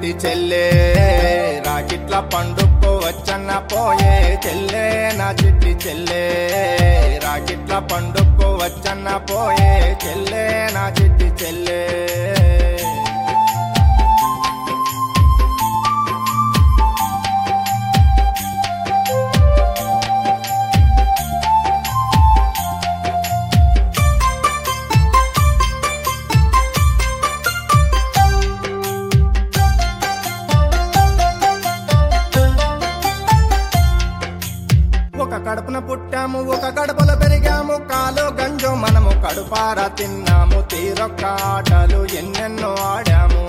చిట్టి చెల్లే రాకిట్ల పండుకో వచ్చన్న పోయే చెల్లే నా చిట్టి చెల్లే రాకిట్ల పండుకో వచ్చన్న పోయే చెల్లే నా చిట్టి చెల్లే ఒక కడుపున పుట్టాము ఒక కడుపులో పెరిగాము కాలో గంజో మనము కడుపారా తిన్నాము తీరొక్క ఆటలు ఎన్నెన్నో ఆడాము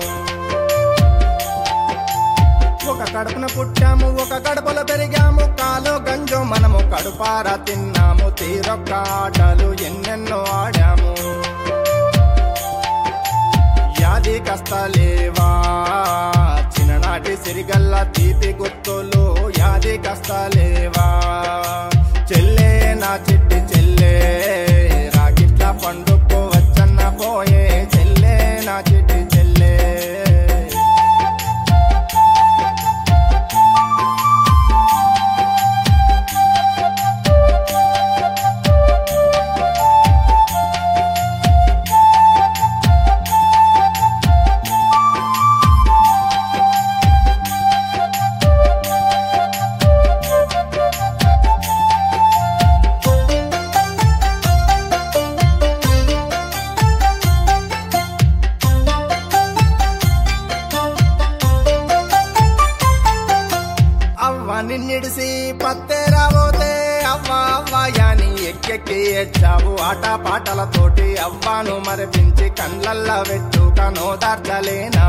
ఒక కడుపున పుట్టాము ఒక కడుపులో పెరిగాము కాలో గంజో మనము కడుపారా తిన్నాము తీరొక్క ఆటలు ఎన్నెన్నో ఆడాము యాది కష్టాలేవా చిన్ననాటి సిరిగల్ల తీపి గుర్తులు యాది కష్టాలేవా చెల్లే నా చిట్టి చెల్లే రాగిట్ల పండుకో వచ్చన్న పోయే చెల్లే నా చిట్టి చెల్లే అవ్వ నిన్నిడిసి పత్తేరాబోతే అవ్వ అవ్వ యాని ఎక్కెక్కి ఎచ్చావు ఆట పాటలతోటి అవ్వను మరిపించి కండ్లల్లా పెట్టు కనోదార్చలేనా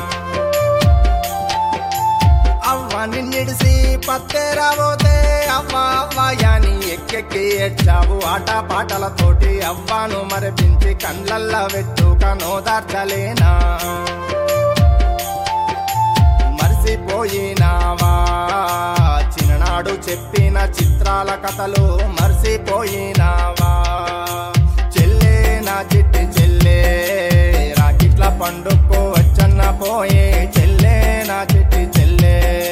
అవ్వ నిన్నిడిసి పత్తేరాబోతే అవ్వ అవ్వ యాని ఎక్కెక్కి ఎచ్చావు ఆట పాటలతోటి అవ్వను మరిపించి కండ్లల్లా పెట్టు కనోదార్చలేనా మర్చిపోయినావా చిన్ననాడు చెప్పిన చిత్రాల కథలు మర్చిపోయినావా చెల్లే నా చిట్టి చెల్లే రాకిట్ల పండుకో వచ్చన్న పోయే చెల్లే నా చిట్టి చెల్లే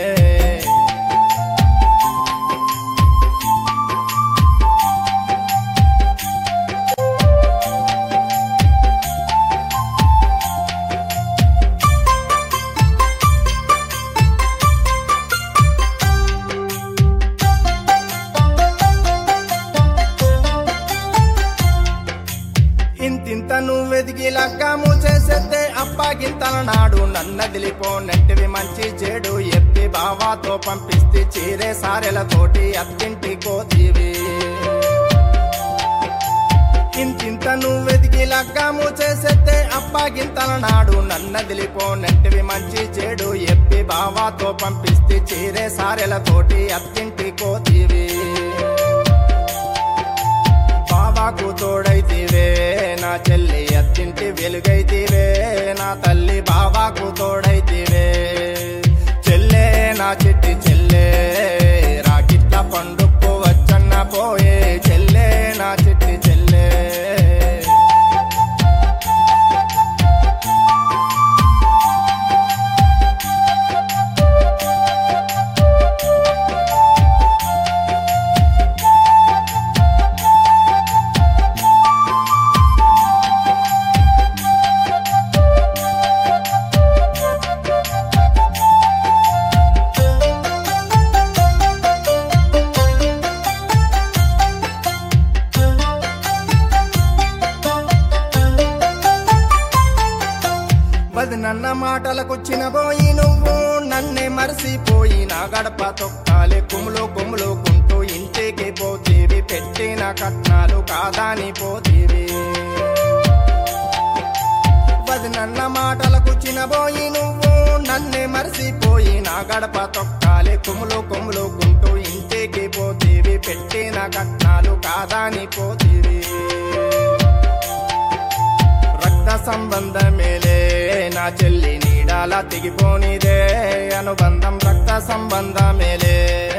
ఇంతింత నువ్వెదిగి లగ్గాము చేసేస్తే అప్పాగింతల నాడు నన్నదిలిపో నెట్టివి మంచి చెడు ఎప్పి బావాతో పంపిస్తే చీరే సారెలతోటి అత్తింటి కోతివి ఇంతింత నువ్వెదిగి లగ్గాము చేసేస్తే అప్పాగింతల నాడు నన్నదిలిపో నెట్టివి మంచి చెడు ఎప్పి బావాతో పంపిస్తే చీరే సారెలతోటి అత్తింటి కోతివి బాబాకు తోడైతివే నా చెల్లి అత్తింటి వెలుగైతివే నా తల్లి బాబాకు తోడైతివే చెల్లే నా చిట్టి చెల్లే రాకిట్ల పండుక్కు వచ్చన్న పోయే చెల్లే నా చిట్టి చెల్లే వదినన్న మాటలకొచ్చిన పోయి నువ్వు నన్నే మరిసిపోయి నా గడప తొక్కాలి కుమ్ములు కుమ్ములు కుంటూ ఇంటికి పోతీవి పెట్టిన కట్నాలు కాదాని పోతీవి వదినన్న మాటలకొచ్చిన పోయి నువ్వు నన్నే మరిసిపోయి నా గడప తొక్కాలి కుమ్ములు కుమ్ములు కుంటూ ఇంటికి పోతీవి పెట్టిన కట్నాలు కాదాని పోతీవి రక్త సంబంధమేలే నా చెల్లి నీడాల తెగిపోనిదే అనుబంధం రక్త సంబంధమేలే